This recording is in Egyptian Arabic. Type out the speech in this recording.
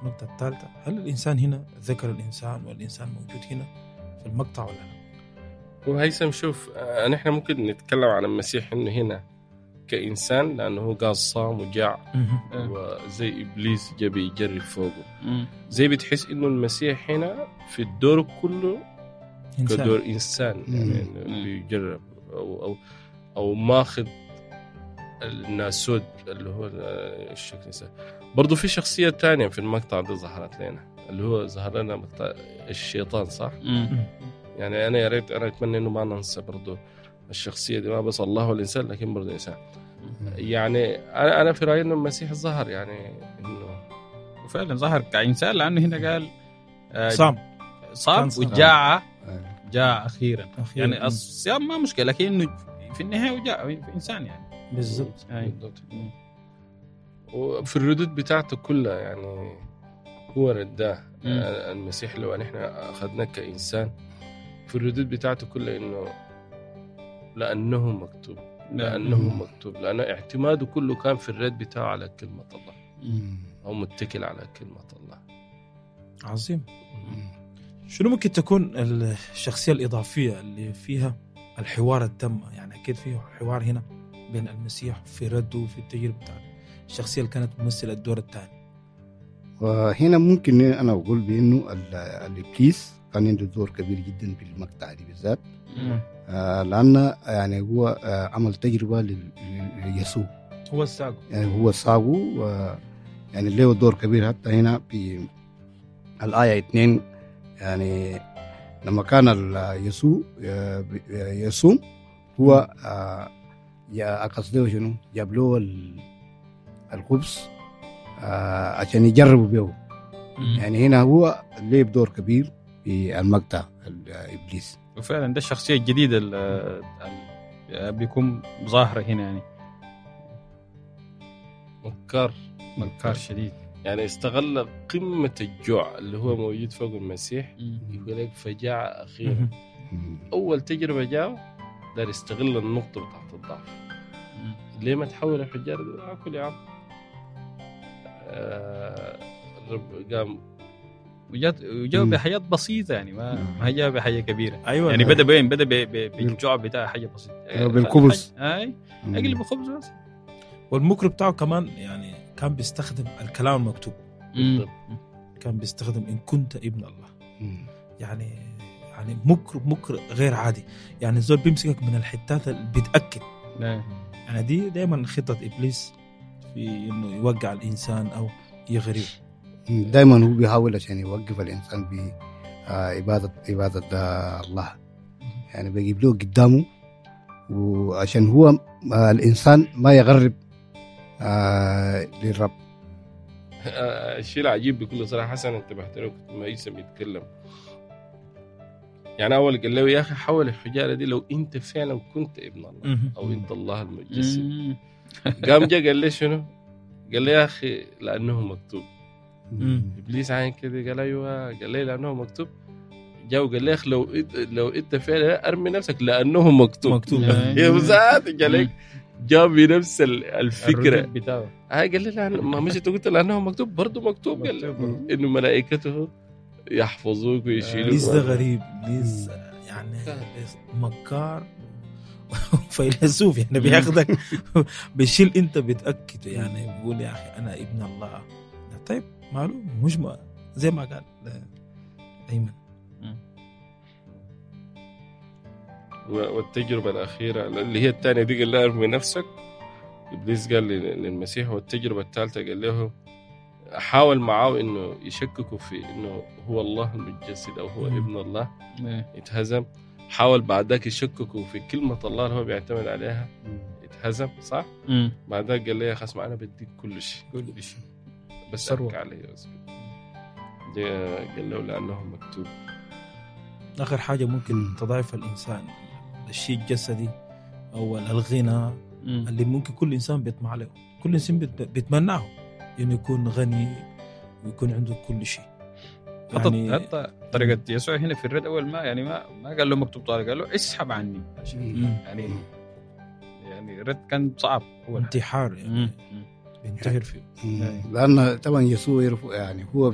النقطة الثالثة هل الإنسان هنا ذكر الإنسان والإنسان موجود هنا في المقطع ولا لا؟ وهيثم شوف آه، نحن ممكن نتكلم عن المسيح انه هنا كانسان لانه هو قال صام وجاع آه. وزي ابليس جا بيجرب فوقه مم. زي بتحس انه المسيح هنا في الدور كله إنسان كدور انسان يعني مم. إنه بيجرب او او او ماخذ الناسود اللي هو الشكل الإنسان. برضو في شخصية تانية في المقطع ده ظهرت لنا اللي هو ظهر لنا مقطع الشيطان صح؟ مم. يعني انا يا ريت انا اتمنى انه ما ننسى برضو الشخصية دي ما بس الله والانسان لكن برضو الانسان يعني انا انا في رايي انه المسيح ظهر يعني انه وفعلا ظهر كإنسان لأنه هنا قال آه، صعب صام كان صام. وجاع آه. جاع أخيرا أخيراً. يعني الصيام ما مشكلة لكنه في النهاية وجاع في إنسان يعني بالضبط أي. بالضبط. وفي الردود بتاعته كلها يعني هو رداه مم. آه، المسيح لو نحن اخذناه كانسان في الردود بتاعته كلها انه لانه مكتوب لانه مم. مكتوب لانه اعتماده كله كان في الرد بتاعه على كلمه الله مم. هو متكل على كلمه الله عظيم شنو ممكن تكون الشخصية الإضافية اللي فيها الحوار التم يعني أكيد فيه حوار هنا بين المسيح في رده وفي التجربة بتاعته الشخصية اللي كانت ممثلة الدور الثاني وهنا ممكن انا اقول بانه ال- الابليس كان عنده دور كبير جدا في المقطع دي بالذات مم. آه، لان يعني هو آه، عمل تجربه لل- ليسوع هو الساق يعني هو صابه و يعني له دور كبير حتى هنا في الآية اثنين يعني لما كان ال- يسوع آه، ب- آه، يصوم هو آه، يا قصده شنو جاب له ال- الخبز آه، عشان يجربوا به مم. يعني هنا هو له دور كبير في المقطع الإبليس وفعلا ده الشخصية الجديدة اللي بيكون ظاهرة هنا يعني مكار مكار شديد يعني استغل قمه الجوع اللي هو موجود فوق المسيح يقول لك فجاعه اخيرا اول تجربه جاء دار يستغل النقطه بتاعت الضعف ليه ما تحول الحجار دي اكل يا عم آه الرب قام وجات وجاوا مم. بحاجات بسيطة يعني ما ما جاء بحاجة كبيرة أيوة يعني ده- بدا بين بدا ب- ب- بالجوع بتاع حاجة بسيطة أيوة، بالخبز. اي اقلب الخبز بس والمكر بتاعه كمان يعني كان بيستخدم الكلام المكتوب مم. كان بيستخدم إن كنت ابن الله مم. يعني يعني مكر مكر غير عادي يعني الزول بيمسكك من الحتات اللي بيتأكد لا. يعني دي دائما خطة إبليس في إنه يوقع الإنسان أو يغريه دائما هو بيحاول عشان يوقف الانسان ب عباده عباده آه، الله يعني بيجيب له قدامه وعشان هو آه، الانسان ما يغرب آه، للرب آه، الشيء العجيب بكل صراحه حسن انتبهت له كنت ما يسم يتكلم يعني اول قال له يا اخي حول الحجاره دي لو انت فعلا كنت ابن الله مهم. او انت الله المتجسد مم. قام جا قال لي شنو؟ قال لي يا اخي لانه مكتوب مم. ابليس عين كده قال ايوه قال لي لانه مكتوب جا وقال لي يا اخي لو إنت- لو انت فعلا ارمي نفسك لانه مكتوب مكتوب يا مساعد قال لك جاب بنفس ال- الفكره الردود بتاعه هاي قال لي لا ما مش انت قلت لانه مكتوب برضه مكتوب قال مكتوب. لي انه ملائكته يحفظوك ويشيلوك إبليس ده غريب إبليس يعني إبليس مكار فيلسوف يعني بياخدك بيشيل انت بتاكد يعني بيقول يا اخي انا ابن الله طيب معلوم مش ما زي ما قال ايمن و- والتجربه الاخيره اللي هي الثانيه دي قال لها ارمي نفسك ابليس قال لل- للمسيح والتجربه الثالثه قال له حاول معاه انه يشككوا في انه هو الله المتجسد او هو مم. ابن الله إيه. يتهزم حاول بعد ذاك يشككوا في كلمه الله اللي هو بيعتمد عليها يتهزم صح؟ مم. بعد ذاك قال لي يا خصم انا بديك كل شيء كل شيء بس ثروة. ارك علي بس جاء قال له لانه مكتوب اخر حاجه ممكن مم. تضعف الانسان الشيء الجسدي او الغنى مم. اللي ممكن كل انسان بيطمع له كل انسان بيت- بيتمناه انه يكون غني ويكون عنده كل شيء حتى يعني حتى طريقة يسوع هنا في الرد أول ما يعني ما ما قال له مكتوب طارق قال له اسحب عني عشان مم. يعني يعني الرد كان صعب أول حاجة. انتحار يعني مم. مم. بينتحر فيه لان طبعا يسوع يعرف يعني هو